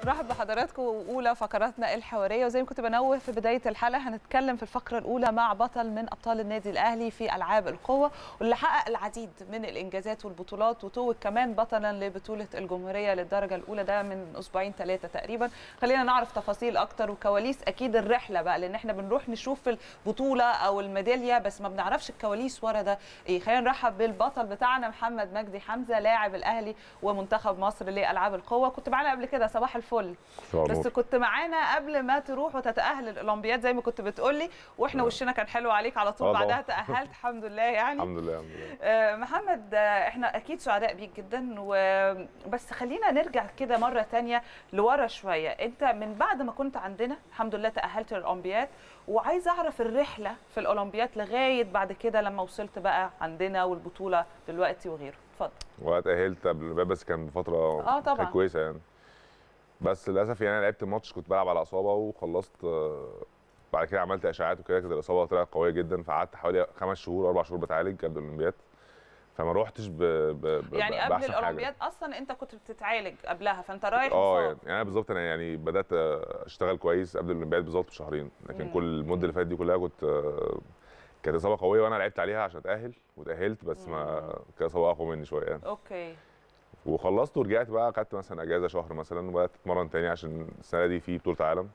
نرحب بحضراتكم اولى فقراتنا الحواريه وزي ما كنت بنوه في بدايه الحلقه هنتكلم في الفقره الاولى مع بطل من ابطال النادي الاهلي في العاب القوه واللي حقق العديد من الانجازات والبطولات وتوج كمان بطلا لبطوله الجمهوريه للدرجه الاولى ده من اسبوعين ثلاثه تقريبا خلينا نعرف تفاصيل اكتر وكواليس اكيد الرحله بقى لان احنا بنروح نشوف البطوله او الميداليه بس ما بنعرفش الكواليس ورا ده ايه خلينا نرحب بالبطل بتاعنا محمد مجدي حمزه لاعب الاهلي ومنتخب مصر لالعاب القوه كنت معانا قبل كده صباح الفل بس كنت معانا قبل ما تروح وتتاهل الاولمبياد زي ما كنت بتقولي واحنا نعم. وشنا كان حلو عليك على طول آه طبعاً. بعدها تاهلت الحمد لله يعني الحمد لله الحمد لله آه، محمد آه، احنا اكيد سعداء بيك جدا وبس خلينا نرجع كده مره تانية لورا شويه انت من بعد ما كنت عندنا الحمد لله تاهلت للاولمبياد وعايزه اعرف الرحله في الاولمبياد لغايه بعد كده لما وصلت بقى عندنا والبطوله دلوقتي وغيره اتفضل واتأهلت قبل الباب بس كان فترة آه طبعاً. كانت كويسة يعني بس للأسف يعني أنا لعبت ماتش كنت بلعب على إصابة وخلصت آه، بعد كده عملت إشاعات وكده كانت الإصابة طلعت قوية جدا فقعدت حوالي خمس شهور أربع شهور بتعالج قبل الأولمبياد فما روحتش ب... ب... ب... يعني قبل بأحسن حاجة. الاولمبياد اصلا انت كنت بتتعالج قبلها فانت رايح اه مصاب. يعني يعني انا بالظبط انا يعني بدات اشتغل كويس قبل الاولمبياد بالظبط بشهرين لكن مم. كل المده اللي فاتت دي كلها كنت آه، كانت اصابه قويه وانا لعبت عليها عشان اتاهل وتاهلت بس ما كانت اصابه اقوى مني شويه يعني اوكي وخلصت ورجعت بقى خدت مثلا اجازه شهر مثلا وبدات اتمرن تاني عشان السنه دي في بطوله عالم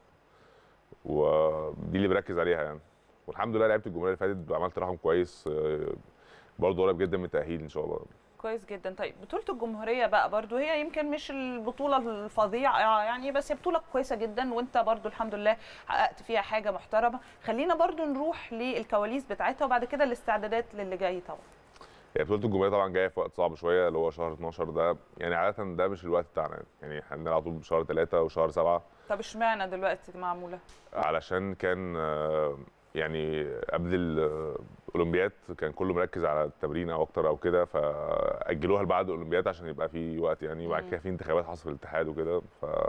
ودي اللي بركز عليها يعني والحمد لله لعبت الجمهوريه اللي فاتت وعملت رقم كويس آه، برضه قريب جدا من التاهيل ان شاء الله كويس جدا طيب بطولة الجمهورية بقى برضو هي يمكن مش البطولة الفظيعة يعني بس هي بطولة كويسة جدا وانت برضو الحمد لله حققت فيها حاجة محترمة خلينا برضو نروح للكواليس بتاعتها وبعد كده الاستعدادات للي جاي طبعا هي بطوله الجمهوريه طبعا جايه في وقت صعب شويه اللي هو شهر 12 ده يعني عاده ده مش الوقت بتاعنا يعني. يعني احنا عندنا على طول بشهر 3 وشهر 7 طب اشمعنى دلوقتي معمولة علشان كان آه، يعني قبل الاولمبياد كان كله مركز على التمرين او اكتر او كده فاجلوها لبعد الاولمبياد عشان يبقى في وقت يعني وبعد مم. كده في انتخابات حصل في الاتحاد وكده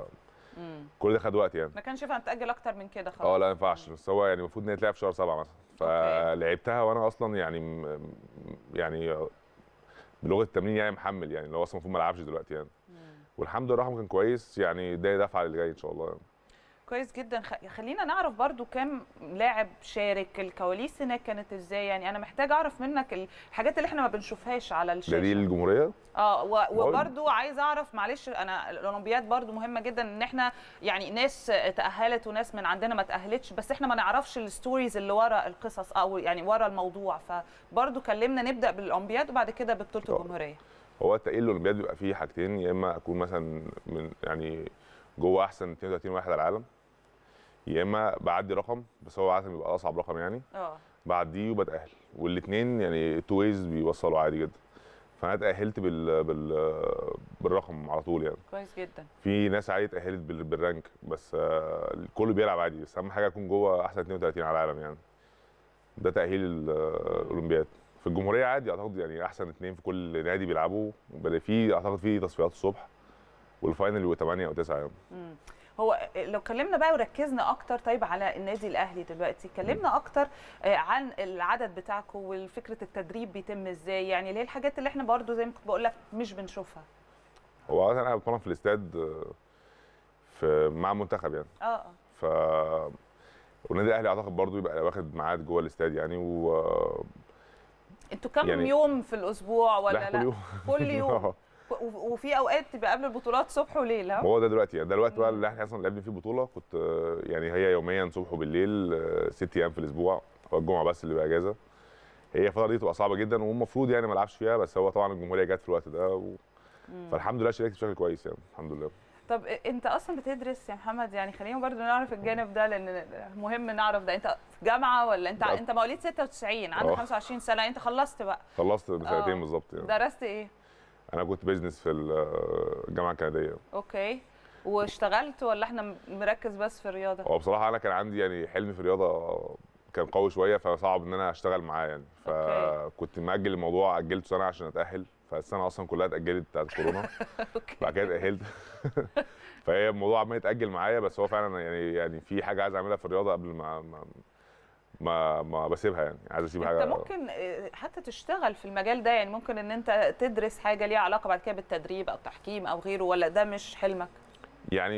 مم. فكل ده خد وقت يعني ما كانش ينفع نتأجل اكتر من كده خلاص اه لا ما ينفعش بس هو يعني المفروض ان هي تلعب في شهر سبعه مثلا فلعبتها وانا اصلا يعني م- يعني بلغه التمرين يعني محمل يعني اللي هو اصلا المفروض ما العبش دلوقتي يعني مم. والحمد لله الرقم كان كويس يعني ده دفعه للي جاي ان شاء الله يعني. كويس جدا خ- خلينا نعرف برضو كام لاعب شارك الكواليس هناك كانت ازاي يعني انا محتاجه اعرف منك الحاجات اللي احنا ما بنشوفهاش على الشاشه ده دي الجمهوريه اه و- بقول- وبرضو عايز اعرف معلش انا الاولمبياد برضو مهمه جدا ان احنا يعني ناس تاهلت وناس من عندنا ما تاهلتش بس احنا ما نعرفش الستوريز اللي ورا القصص او يعني ورا الموضوع فبرضو كلمنا نبدا بالاولمبياد وبعد كده ببطوله آه. الجمهوريه هو التأهيل الأولمبياد بيبقى فيه حاجتين يا إما أكون مثلا من يعني جوه أحسن 32 واحد على العالم يا إما بعدي رقم بس هو عادة بيبقى أصعب رقم يعني اه بعديه وبتأهل والاثنين يعني تو ويز بيوصلوا عادي جدا فأنا اتأهلت بال... بال... بالرقم على طول يعني كويس جدا في ناس عادي اتأهلت بال... بالرانك بس آه، الكل بيلعب عادي بس أهم حاجة أكون جوه أحسن 32 على العالم يعني ده تأهيل ال- الأولمبياد في الجمهورية عادي أعتقد يعني أحسن اثنين في كل نادي بيلعبوا بدأ في أعتقد في تصفيات الصبح والفاينل بيبقى 8 أو 9 يعني مم. هو لو اتكلمنا بقى وركزنا اكتر طيب على النادي الاهلي دلوقتي اتكلمنا اكتر آه، عن العدد بتاعكم وفكره التدريب بيتم ازاي يعني اللي هي الحاجات اللي احنا برضو زي ما كنت بقول لك مش بنشوفها هو عادة أنا بتمرن في الاستاد آه، في مع منتخب يعني اه اه ف والنادي الأهلي أعتقد برضه يبقى واخد ميعاد جوه الاستاد يعني و انتوا كم يعني- يوم في الاسبوع ولا لا لا, كل يوم كل يوم و- وفي اوقات تبقى قبل البطولات صبح وليل ها هو ده دلوقتي يعني ده الوقت بقى مم. اللي احنا اصلا لعبنا فيه بطوله كنت آه، يعني هي يوميا صبح وبالليل آه، ست ايام في الاسبوع هو الجمعه بس اللي بقى اجازه هي الفتره دي تبقى صعبه جدا والمفروض يعني ما العبش فيها بس هو طبعا الجمهوريه جت في الوقت ده و... مم. فالحمد لله شاركت بشكل كويس يعني الحمد لله طب انت اصلا بتدرس يا محمد يعني خلينا برضو نعرف الجانب ده لان مهم نعرف ده انت في جامعه ولا انت لا. انت مواليد 96 عندك اه. 25 سنه انت خلصت بقى خلصت بسنتين اه. بالظبط يعني درست ايه انا كنت بيزنس في ال- الجامعه الكنديه اوكي واشتغلت ولا احنا مركز بس في الرياضه هو بصراحه انا كان عندي يعني حلم في الرياضه كان قوي شويه فصعب ان انا اشتغل معاه يعني اوكي. فكنت مأجل الموضوع اجلته سنه عشان اتاهل فالسنه اصلا كلها اتاجلت بتاعت كورونا اوكي بعد كده اتأهلت فهي الموضوع عمال يتأجل معايا بس هو فعلا يعني يعني في حاجة عايز أعملها في الرياضة قبل ما ما ما, ما بسيبها يعني عايز أسيب انت حاجة ممكن اه، حتى تشتغل في المجال ده يعني ممكن ان انت تدرس حاجه ليها علاقه بعد كده بالتدريب او تحكيم او غيره ولا ده مش حلمك يعني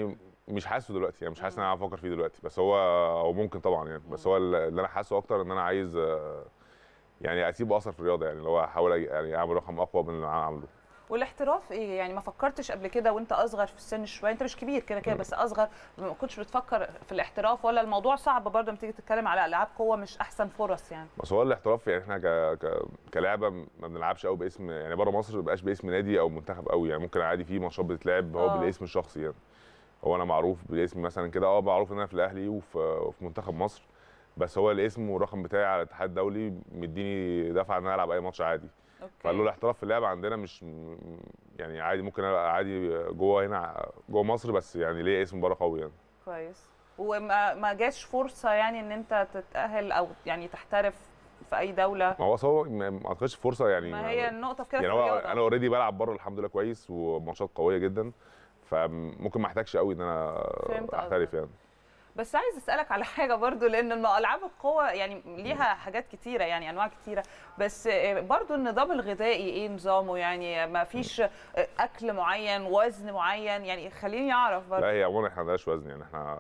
مش حاسه دلوقتي يعني مش حاسس ان انا افكر فيه دلوقتي بس هو هو ممكن طبعا يعني بس هو اللي انا حاسه اكتر ان انا عايز آه، يعني اسيب اثر في الرياضه يعني اللي هو احاول أج- يعني اعمل رقم اقوى من اللي انا عامله والاحتراف ايه يعني ما فكرتش قبل كده وانت اصغر في السن شويه انت مش كبير كده كده بس اصغر ما كنتش بتفكر في الاحتراف ولا الموضوع صعب برضه لما تيجي تتكلم على العاب قوه مش احسن فرص يعني بس هو الاحتراف يعني احنا ك... ك... كلعبه ما بنلعبش قوي باسم يعني بره مصر ما بيبقاش باسم نادي او منتخب قوي يعني ممكن عادي في ماتشات بتتلعب هو آه. بالاسم الشخصي يعني هو انا معروف بالاسم مثلا كده اه معروف ان انا في الاهلي وفي, وفي منتخب مصر بس هو الاسم والرقم بتاعي على الاتحاد الدولي مديني دفعه ان انا العب اي ماتش عادي فقالوا اوكي الاحتراف في اللعبه عندنا مش م- يعني عادي ممكن ابقى عادي جوه هنا جوه مصر بس يعني ليه اسم بره قوي يعني كويس وما ما جاش فرصه يعني ان انت تتاهل او يعني تحترف في اي دوله ما هو أصل هو ما ما اعتقدش فرصه يعني ما هي النقطه في كده يعني في هو الرياضه انا اوريدي بلعب بره الحمد لله كويس وماتشات قويه جدا فممكن ما احتاجش قوي ان انا فهمت احترف قصدك. يعني بس عايز اسالك على حاجه برضو لان الم- العاب القوه يعني ليها حاجات كتيره يعني انواع كتيره بس آه، برضو النظام الغذائي ايه نظامه يعني ما فيش آه، اكل معين وزن معين يعني خليني اعرف برضو لا هي عموما احنا ما عندناش وزن يعني احنا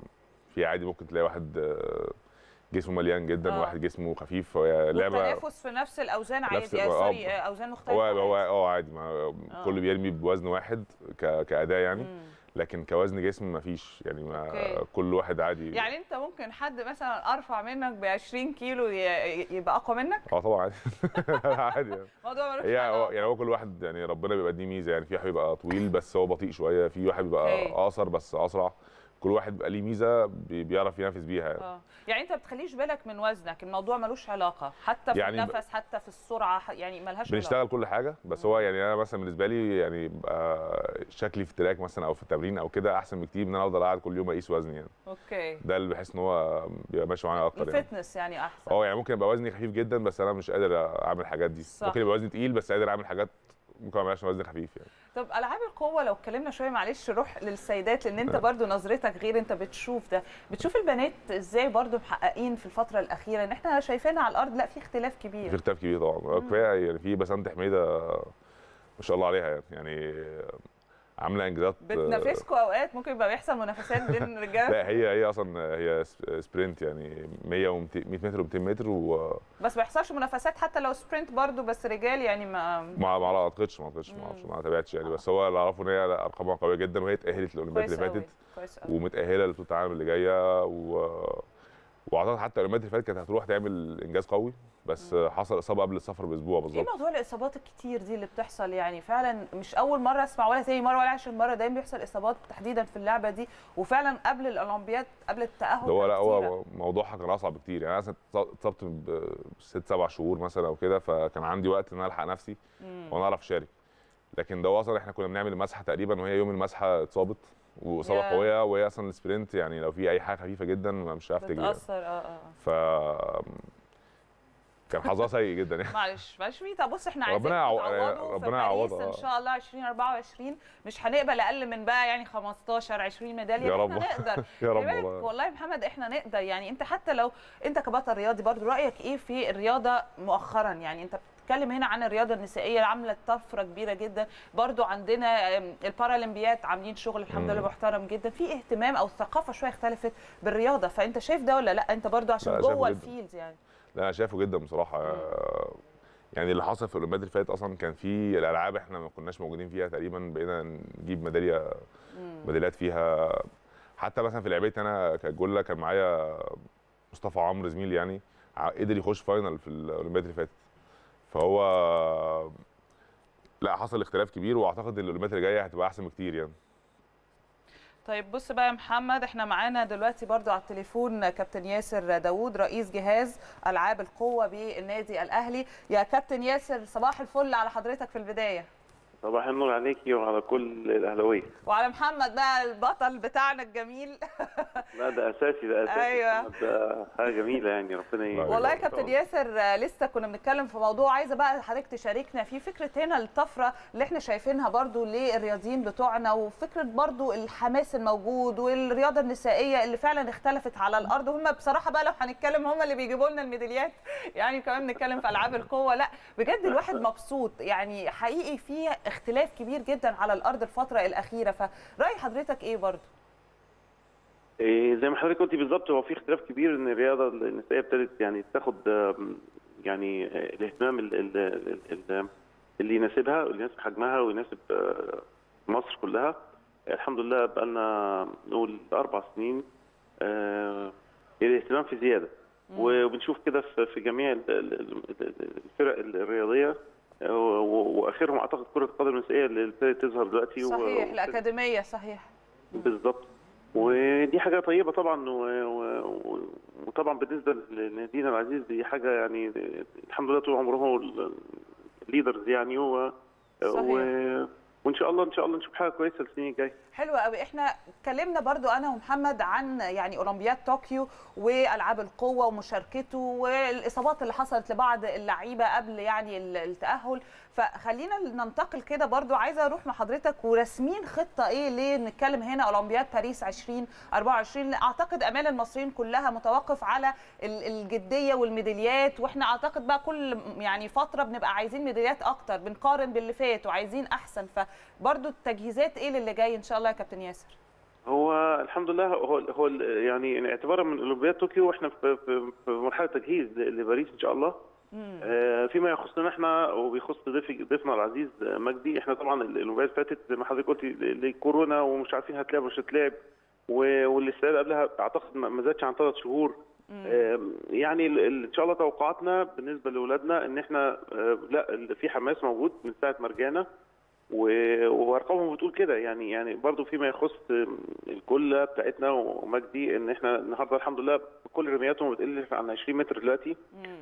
في عادي ممكن تلاقي واحد آه، جسمه مليان جدا آه. وواحد جسمه خفيف هي لعبه والتنافس في نفس الاوزان عادي نفس- آه، آه، سوري آه، اوزان مختلفه هو هو عادي. اه عادي ما كله بيرمي بوزن واحد ك- كاداء يعني مم. لكن كوزن جسم ما فيش يعني ما أوكي. كل واحد عادي يعني انت ممكن حد مثلا ارفع منك ب 20 كيلو ي- يبقى اقوى منك اه طبعا عادي عادي يعني الموضوع ملوش هي هو علاقة. يعني هو كل واحد يعني ربنا بيبقى دي ميزه يعني في واحد بيبقى طويل بس هو بطيء شويه في واحد بيبقى أوكي. اقصر بس اسرع كل واحد بيبقى ليه ميزه بي- بيعرف ينافس بيها يعني. اه يعني انت ما بتخليش بالك من وزنك الموضوع ملوش علاقه حتى في يعني ب- النفس حتى في السرعه ح- يعني ملهاش علاقه بنشتغل كل حاجه بس هو يعني انا مثلا بالنسبه لي يعني بقى شكلي في التراك مثلا او في التمرين او كده احسن بكتير من انا افضل قاعد كل يوم اقيس وزني يعني اوكي ده اللي بحس ان هو بيبقى ماشي معايا اكتر يعني الفتنس يعني احسن اه يعني ممكن يبقى وزني خفيف جدا بس انا مش قادر اعمل الحاجات دي صح. ممكن يبقى وزني تقيل بس قادر اعمل حاجات ممكن ما اعملهاش وزن خفيف يعني طب العاب القوه لو اتكلمنا شويه معلش روح للسيدات لان انت برضو نظرتك غير انت بتشوف ده بتشوف البنات ازاي برضو محققين في الفتره الاخيره ان احنا شايفينها على الارض لا في اختلاف في كبير اختلاف كبير طبعا كفايه يعني في بسنت حميده ما شاء الله عليها يعني يعني عامله انجازات بتنافسكوا اوقات ممكن يبقى بيحصل منافسات بين الرجاله لا هي هي اصلا هي سبرنت يعني 100 و 100 متر و200 متر وما بس ما يحصلش منافسات حتى لو سبرنت برضو بس رجال يعني ما ما ما اعتقدش ما اعتقدش ما اعرفش ما تابعتش يعني بس هو اللي اعرفه ان هي لا، ارقامها قويه جدا وهي اتاهلت للاولمبياد كويس اللي قوي فاتت كويس قوي ومتاهله لبطوله العالم اللي جايه و... واعتقد حتى الاولمبياد اللي فاتت كانت هتروح تعمل انجاز قوي بس حصل اصابه قبل السفر باسبوع ايه بالظبط موضوع الاصابات الكتير دي اللي بتحصل يعني فعلا مش اول مره اسمع ولا تاني مره ولا عشر مره دايما بيحصل اصابات تحديدا في اللعبه دي وفعلا قبل الاولمبياد قبل التاهل ده هو لا كان كتيرة. هو موضوعها كان اصعب بكتير يعني انا مثلا اتصبت بست سبع شهور مثلا او كده فكان عندي وقت ان انا الحق نفسي مم. وانا اعرف اشارك لكن ده هو اصلا احنا كنا بنعمل المسحه تقريبا وهي يوم المسحه اتصابت واصابه يا. قويه وهي اصلا السبرنت يعني لو في اي حاجه خفيفه جدا مش هعرف تجري يعني. بتاثر اه اه ف كان حظها سيء جدا يعني معلش معلش ميتا بص احنا عايزين ربنا يعو- تعوضوا في ربنا باريس يعوضها. ان شاء الله 2024 مش هنقبل اقل من بقى يعني 15 20 ميداليه يا رب. احنا نقدر يا رب خلي بالك والله والله يا محمد احنا نقدر يعني انت حتى لو انت كبطل رياضي برضو رايك ايه في الرياضه مؤخرا يعني انت بتتكلم هنا عن الرياضه النسائيه اللي عامله طفره كبيره جدا برضو عندنا ام، البارالمبيات عاملين شغل الحمد مم. لله محترم جدا في اهتمام او الثقافه شويه اختلفت بالرياضه فانت شايف ده ولا لا انت برضو عشان لا، شايفه جوه جدا. الفيلد يعني لا انا شايفه جدا بصراحه آه، يعني اللي حصل في الاولمبياد اللي فاتت اصلا كان في الالعاب احنا ما كناش موجودين فيها تقريبا بقينا نجيب ميداليه مم. ميداليات فيها حتى مثلا في لعبتي انا كجوله كان معايا مصطفى عمرو زميلي يعني ع- قدر يخش فاينل في الاولمبياد اللي فاتت فهو لا حصل اختلاف كبير واعتقد ان الاولمبياد اللي جايه هتبقى احسن بكتير يعني طيب بص بقى يا محمد احنا معانا دلوقتي برضو على التليفون كابتن ياسر داوود رئيس جهاز العاب القوه بالنادي الاهلي يا كابتن ياسر صباح الفل على حضرتك في البدايه صباح النور عليكي وعلى كل الاهلاويه وعلى محمد بقى البطل بتاعنا الجميل لا ده اساسي ده اساسي أيوة. محمد ده حاجه جميله يعني ربنا ي- أيوة. والله يا كابتن ياسر آه، لسه كنا بنتكلم في موضوع عايزه بقى حضرتك تشاركنا فيه فكره هنا الطفره اللي احنا شايفينها برضو للرياضيين بتوعنا وفكره برضو الحماس الموجود والرياضه النسائيه اللي فعلا اختلفت على الارض وهم بصراحه بقى لو هنتكلم هم اللي بيجيبوا لنا الميداليات يعني كمان بنتكلم في العاب القوه لا بجد الواحد مبسوط يعني حقيقي في اختلاف كبير جدا على الارض الفتره الاخيره فراي حضرتك ايه برضو إيه زي ما حضرتك قلتي بالظبط هو في اختلاف كبير ان الرياضه النسائيه ابتدت يعني تاخد آم، يعني آه، الاهتمام ال- ال- ال- ال- اللي يناسبها واللي يناسب حجمها ويناسب آه، مصر كلها الحمد لله بقى لنا نقول اربع سنين آه، الاهتمام في زياده وبنشوف كده في في جميع ال- ال- ال- الفرق الرياضيه آه، و- واخرهم اعتقد كره القدم النسائيه اللي ابتدت تظهر دلوقتي و- صحيح و- الاكاديميه صحيح بالظبط ودي حاجه طيبه طبعا و... و... وطبعا بالنسبه لنادينا العزيز دي حاجه يعني الحمد لله طول عمره هو الليدرز يعني و... صحيح. و... وان شاء الله ان شاء الله نشوف حاجه كويسه السنين الجايه حلو قوي احنا اتكلمنا برضو انا ومحمد عن يعني اولمبياد طوكيو والعاب القوه ومشاركته والاصابات اللي حصلت لبعض اللعيبه قبل يعني ال- التاهل فخلينا ننتقل كده برضو عايزه اروح مع حضرتك ورسمين خطه ايه ليه نتكلم هنا اولمبياد باريس 2024 اعتقد امال المصريين كلها متوقف على ال- الجديه والميداليات واحنا اعتقد بقى كل يعني فتره بنبقى عايزين ميداليات اكتر بنقارن باللي فات وعايزين احسن فبرضو التجهيزات ايه للي جاي ان شاء الله يا كابتن ياسر هو الحمد لله هو هو يعني اعتبارا من اولمبياد طوكيو احنا في في, في مرحله تجهيز لباريس ان شاء الله آه، فيما يخصنا احنا وبيخص ضيف ضيفنا العزيز آه، مجدي احنا طبعا الاولمبياد فاتت زي ما حضرتك قلتي لكورونا ومش عارفين هتلعب ومش هتلعب و- والاستعداد قبلها اعتقد ما ما زادش عن ثلاث شهور آم، يعني ال- ال- ان شاء الله توقعاتنا بالنسبه لاولادنا ان احنا آه، لا ال- في حماس موجود من ساعه ما رجعنا و- وارقامهم بتقول كده يعني يعني برضو فيما يخص آم، الكله بتاعتنا ومجدي ان احنا النهارده الحمد لله كل رمياتهم ما بتقلش عن 20 متر دلوقتي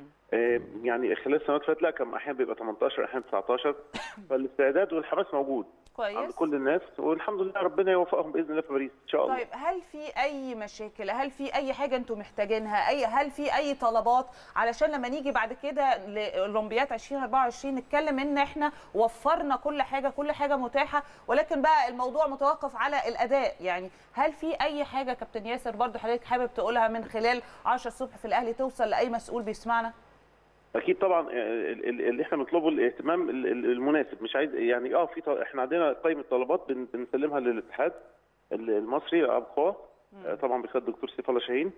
آه، يعني خلال السنوات اللي فاتت لا كان احيانا بيبقى 18 احيانا 19 فالاستعداد والحماس موجود عند كويس كل الناس والحمد لله ربنا يوفقهم باذن الله في باريس ان شاء الله طيب هل في اي مشاكل هل في اي حاجه انتم محتاجينها اي هل في اي طلبات علشان لما نيجي بعد كده لاولمبياد 2024 نتكلم ان احنا وفرنا كل حاجه كل حاجه متاحه ولكن بقى الموضوع متوقف على الاداء يعني هل في اي حاجه كابتن ياسر برضو حضرتك حابب تقولها من خلال 10 الصبح في الاهلي توصل لاي مسؤول بيسمعنا اكيد طبعا آه، ال- ال- اللي احنا بنطلبه الاهتمام ال- ال- المناسب مش عايز يعني اه في ط- احنا عندنا قائمه طلبات بن- بنسلمها للاتحاد ال- المصري لالعاب القوى آه، طبعا بخد الدكتور سيف الله شاهين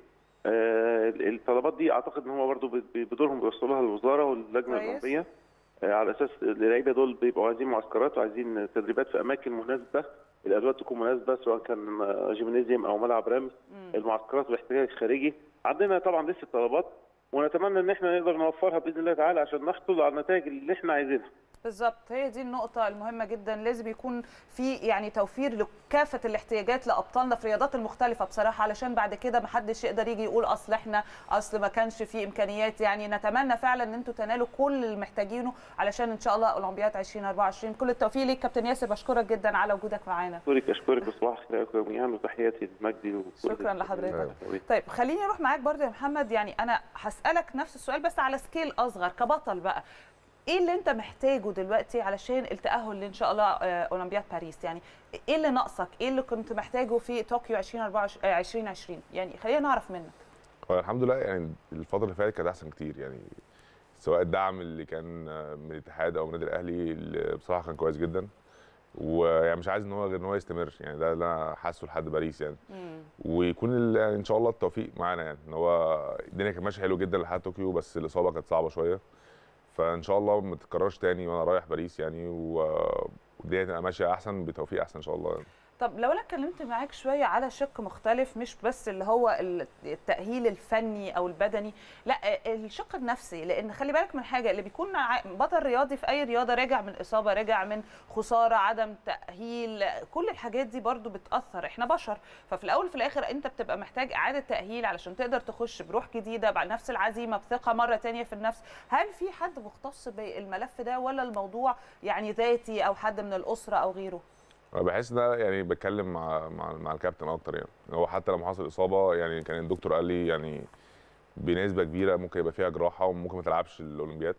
آه، ال- الطلبات دي اعتقد ان هم برضو ب- ب- بدورهم بيوصلوها للوزاره واللجنه كويس. الاولمبيه آه، على اساس اللعيبه دول بيبقوا عايزين معسكرات وعايزين تدريبات في اماكن مناسبه الادوات تكون مناسبه سواء كان آه، جيمنازيوم او ملعب رمي المعسكرات والاحتياج الخارجي عندنا طبعا لسه طلبات ونتمنى ان احنا نقدر نوفرها باذن الله تعالى عشان نحصل على النتائج اللي احنا عايزينها بالظبط هي دي النقطة المهمة جدا لازم يكون في يعني توفير لكافة الاحتياجات لأبطالنا في الرياضات المختلفة بصراحة علشان بعد كده محدش يقدر يجي يقول أصل احنا أصل ما كانش في إمكانيات يعني نتمنى فعلا إن أنتوا تنالوا كل اللي محتاجينه علشان إن شاء الله أولمبياد 2024 كل التوفيق ليك كابتن ياسر بشكرك جدا على وجودك معانا اشكرك اشكرك وصباح الخير عليكم جميعا وتحياتي لمجدي وكل شكرا لحضرتك الأهلاوية. طيب خليني اروح معاك برضه يا محمد يعني انا هسالك نفس السؤال بس على سكيل اصغر كبطل بقى ايه اللي انت محتاجه دلوقتي علشان التاهل لان شاء الله آه، اولمبياد باريس يعني ايه اللي ناقصك ايه اللي كنت محتاجه في طوكيو 2024 آه، 2020 يعني خلينا نعرف منك هو الحمد لله يعني الفتره اللي فاتت كانت احسن كتير يعني سواء الدعم اللي كان من الاتحاد او من النادي الاهلي اللي بصراحه كان كويس جدا ويعني مش عايز ان هو غير ان هو يستمر يعني ده اللي انا حاسه لحد باريس يعني ويكون ال- يعني ان شاء الله التوفيق معانا يعني ان هو الدنيا كانت ماشيه حلو جدا لحد طوكيو بس الاصابه كانت صعبه شويه فان شاء الله ما تتكررش تاني وانا رايح باريس يعني و- والدنيا تبقى ماشيه احسن بتوفيق احسن ان شاء الله يعني. طب لو انا اتكلمت معاك شويه على شق مختلف مش بس اللي هو التاهيل الفني او البدني لا الشق النفسي لان خلي بالك من حاجه اللي بيكون ع- بطل رياضي في اي رياضه راجع من اصابه راجع من خساره عدم تاهيل كل الحاجات دي برضو بتاثر احنا بشر ففي الاول وفي الاخر انت بتبقى محتاج اعاده تاهيل علشان تقدر تخش بروح جديده بنفس العزيمه بثقه مره تانية في النفس هل في حد مختص بالملف ده ولا الموضوع يعني ذاتي او حد من الاسره او غيره انا بحس ده يعني بتكلم مع مع, مع الكابتن اكتر يعني هو حتى لما حصل اصابه يعني كان الدكتور قال لي يعني بنسبه كبيره ممكن يبقى فيها جراحه وممكن ما تلعبش الاولمبياد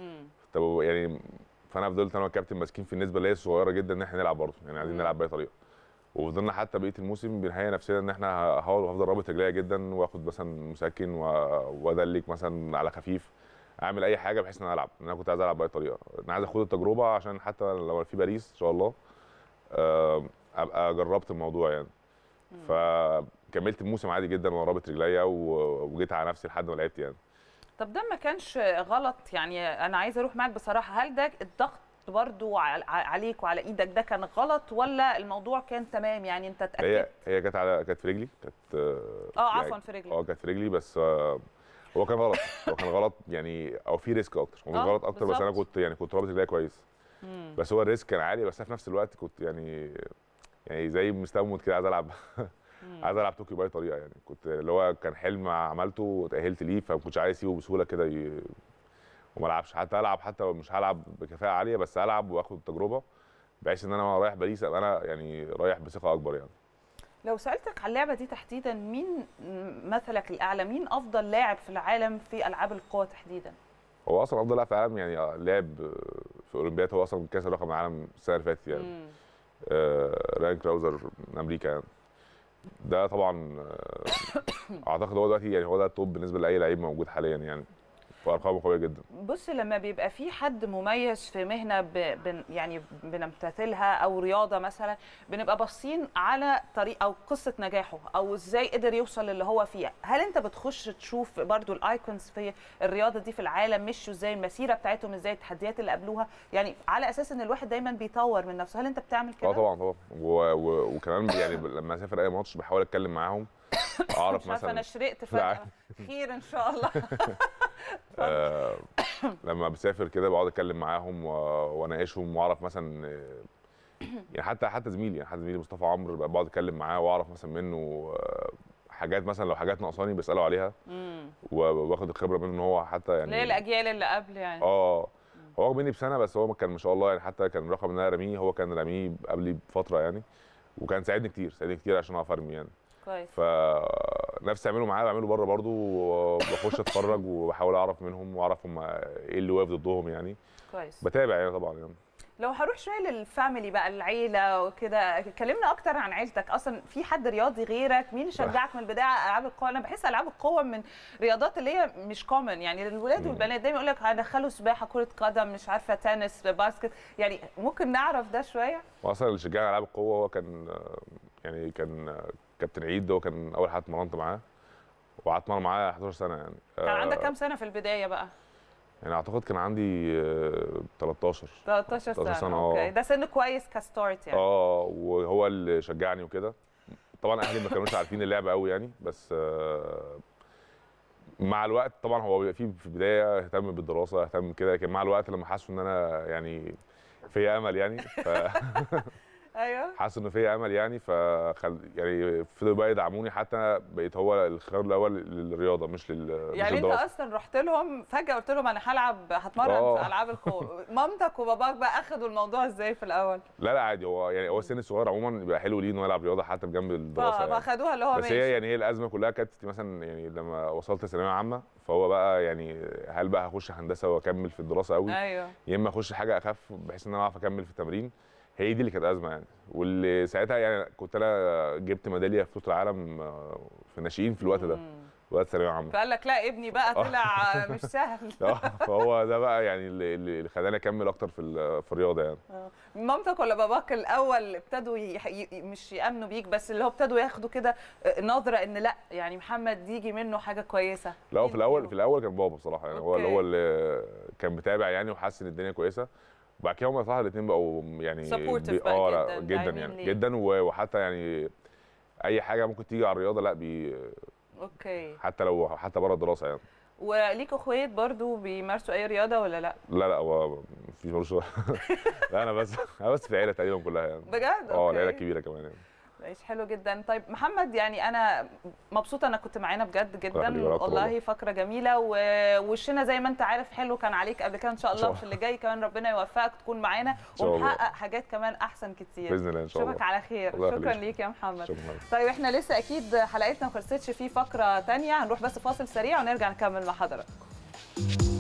طب يعني فانا فضلت انا والكابتن ماسكين في النسبه اللي هي صغيره جدا ان احنا نلعب برضه يعني عايزين مم. نلعب باي طريقه وفضلنا حتى بقيه الموسم بنهيئ نفسنا ان احنا هحاول هفضل رابط رجليا جدا واخد مثلا مسكن و- وادلك مثلا على خفيف اعمل اي حاجه بحيث ان انا العب لان انا كنت عايز العب باي طريقه انا عايز اخد التجربه عشان حتى لو في باريس ان شاء الله آه، ابقى جربت الموضوع يعني كملت الموسم عادي جدا وانا رابط رجليا و- وجيت على نفسي لحد ما لعبت يعني طب ده ما كانش غلط يعني انا عايزه اروح معاك بصراحه هل ده الضغط برضو على- عليك وعلى ايدك ده كان غلط ولا الموضوع كان تمام يعني انت هي اتاكدت هي كانت على كانت في رجلي كانت اه يعني- عفوا في رجلي اه كانت في رجلي بس آه، هو كان غلط هو كان غلط يعني او في ريسك اكتر هو مش آه، غلط اكتر بس انا بالظبط. كنت يعني كنت رابط رجليا كويس مم. بس هو الريسك كان عالي بس أنا في نفس الوقت كنت يعني يعني زي مستموت كده عايز العب مم. عايز العب طوكيو باي طريقه يعني كنت اللي هو كان حلم عملته وتاهلت ليه فما كنتش عايز اسيبه بسهوله كده ي... وما العبش حتى العب حتى مش هلعب بكفاءه عاليه بس العب واخد التجربه بحيث ان انا وأنا رايح باريس ابقى انا يعني رايح بثقه اكبر يعني لو سالتك على اللعبه دي تحديدا مين مثلك الاعلى مين افضل لاعب في العالم في العاب القوى تحديدا هو اصلا افضل لاعب في العالم يعني لعب في اولمبياد هو اصلا كاس رقم العالم السنه اللي فاتت يعني مم. آه راين كراوزر من امريكا يعني ده طبعا آه اعتقد هو دلوقتي يعني هو ده التوب بالنسبه لاي لعيب موجود حاليا يعني وارقامه قويه جدا بص لما بيبقى في حد مميز في مهنه ب... بن يعني بنمتثلها او رياضه مثلا بنبقى باصين على طريق او قصه نجاحه او ازاي قدر يوصل للي هو فيه هل انت بتخش تشوف برضو الايكونز في الرياضه دي في العالم مشوا ازاي المسيره بتاعتهم ازاي التحديات اللي قابلوها يعني على اساس ان الواحد دايما بيطور من نفسه هل انت بتعمل كده اه طبعا طبعا و... و... وكمان يعني لما اسافر اي ماتش بحاول اتكلم معاهم اعرف مش عارفه انا مثلا شرقت لا. فجاه خير ان شاء الله آه لما بسافر كده بقعد اتكلم معاهم و... واناقشهم واعرف مثلا آه، يعني حتى حتى زميلي يعني حتى زميلي مصطفى عمرو بقى بقعد اتكلم معاه واعرف مثلا منه آه، حاجات مثلا لو حاجات ناقصاني بساله عليها مم. وباخد الخبره منه ان هو حتى يعني اللي هي الاجيال اللي قبل يعني اه هو مني بسنه بس هو كان ما شاء الله يعني حتى كان الرقم اللي انا راميه هو كان راميه قبلي بفتره يعني وكان ساعدني كتير ساعدني كتير عشان اعرف ارمي يعني كويس فنفس اعمله معاه بعمله بره برضه وبخش اتفرج وبحاول اعرف منهم واعرف هم ايه اللي واقف ضدهم يعني كويس بتابع يعني طبعا يعني لو هروح شويه للفاميلي بقى العيله وكده كلمنا اكتر عن عيلتك اصلا في حد رياضي غيرك مين اللي شجعك من البدايه على العاب القوه انا بحس العاب القوه من رياضات اللي هي مش كومن يعني الولاد مم. والبنات دايما يقول لك هدخلوا سباحه كره قدم مش عارفه تنس باسكت يعني ممكن نعرف ده شويه واصلا اللي شجعني على العاب القوه هو كان آه، يعني كان آه، كابتن عيد ده هو كان اول حد اتمرنت معاه وقعدت اتمرن معاه 11 سنه يعني كان آه، عندك كام سنه في البدايه بقى يعني اعتقد كان عندي آه، 13 13 سنه, 13 سنة، اوكي آه. ده سن كويس كستارت يعني اه وهو اللي شجعني وكده طبعا اهلي ما كانوش عارفين اللعبه قوي يعني بس آه، مع الوقت طبعا هو بيبقى فيه في البدايه اهتم بالدراسه اهتم كده لكن مع الوقت لما حسوا ان انا يعني في امل يعني فحسوا ايوه انه في امل يعني فخل يعني فضلوا بقى يدعموني حتى بقيت هو الخيار الاول للرياضه مش لل مش يعني انت للدراسه اصلا رحت لهم فجاه قلت لهم انا هلعب هتمرن آه. في العاب القوه مامتك وباباك بقى اخدوا الموضوع ازاي في الاول لا لا عادي هو يعني هو السن الصغير عموما بيبقى حلو ليه انه يلعب رياضه حتى بجنب الدراسه يعني. فاخدوها اللي هو بس ماشي هي يعني هي الازمه كلها كانت مثلا يعني لما وصلت ثانويه عامه فهو بقى يعني هل بقى هخش هندسه واكمل في الدراسه قوي ايوه يا اما اخش حاجه اخف بحيث ان انا اعرف اكمل في التمرين هي دي اللي كانت ازمه يعني واللي ساعتها يعني كنت انا جبت ميداليه في بطوله العالم آه، في الناشئين في الوقت ده مم. وقت ثانويه عامه فقال لك لا ابني بقى طلع مش سهل آه، فهو ده بقى يعني اللي اللي خلاني اكمل اكتر في ال- في الرياضه يعني مامتك ولا باباك الاول ابتدوا يح... ي... مش يامنوا بيك بس اللي هو ابتدوا ياخدوا كده نظره ان لا يعني محمد يجي منه حاجه كويسه لا هو مين في الاول فيهم؟ في الاول كان بابا بصراحه يعني هو اللي أوكي. هو اللي كان متابع يعني وحس ان الدنيا كويسه وبعد كده هم بصراحه الاثنين بقوا يعني Supportive بقى اه لا جداً، جدا داعمين يعني ليه. جدا و- وحتى يعني اي حاجه ممكن تيجي على الرياضه لا بي اوكي حتى لو حتى بره الدراسه يعني وليك اخوات برضو بيمارسوا اي رياضه ولا لا لا لا هو مفيش ملوش لا انا بس انا بس في العيله تقريبا كلها يعني بجد اه العيله اوكي الكبيره كمان يعني ماشي حلو جدا طيب محمد يعني انا مبسوطه انك كنت معانا بجد جدا يخليك، أنا أكتر والله والله. فقره جميله ووشنا زي ما انت عارف حلو كان عليك قبل كده ان شاء إن الله شاء وفي اللي جاي كمان ربنا يوفقك تكون معانا شاء الله. ونحقق حاجات كمان احسن كتير باذن الله ان شاء اشوفك الله على خير الله شكرا يخليك. ليك يا محمد شكرا طيب احنا لسه اكيد حلقتنا ما خلصتش في فقره تانية هنروح بس فاصل سريع ونرجع نكمل مع حضراتكم